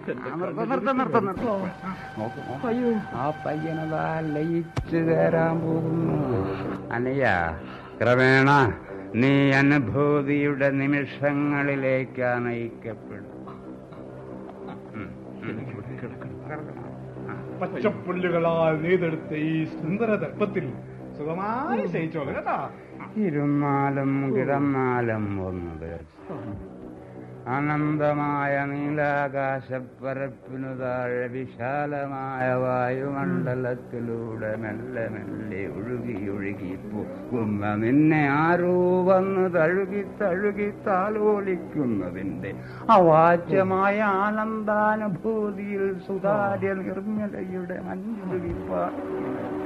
നിർത്ത നിർത്ത നിർത്ത നിർത്ത നോക്ക് നോക്ക്. ആ പയ്യനതാ ലയിച്ചു കയറാൻ പോകുന്നു അനയ്യ ക്രമേണ നീ അനുഭൂതിയുടെ നിമിഷങ്ങളിലേക്ക് നയിക്കപ്പെടും ഉം, ഉം. പച്ചപ്പുല്ലുകളാൽ നെയ്തെടുത്ത ഈ സുന്ദര ദർപ്പത്തിൽ സുഖമായി ശയിച്ചോളൂ കേട്ടോ ഇരുന്നാലും കിടന്നാലും ഒന്ന് തീർച്ച അനന്തമായ നീലാകാശപ്പരപ്പിനു താഴെ വിശാലമായ വായുമണ്ഡലത്തിലൂടെ മെല്ലെ മെല്ലെ ഒഴുകി ഒഴുകി പോകുന്ന നിന്നെ ആരോ വന്ന് തഴുകി തഴുകി താലോലിക്കുന്നതിന്റെ അവാച്യമായ ആനന്ദാനുഭൂതിയിൽ സുതാര്യ നിർമ്മലയുടെ മഞ്ഞുരുകിപ്പാ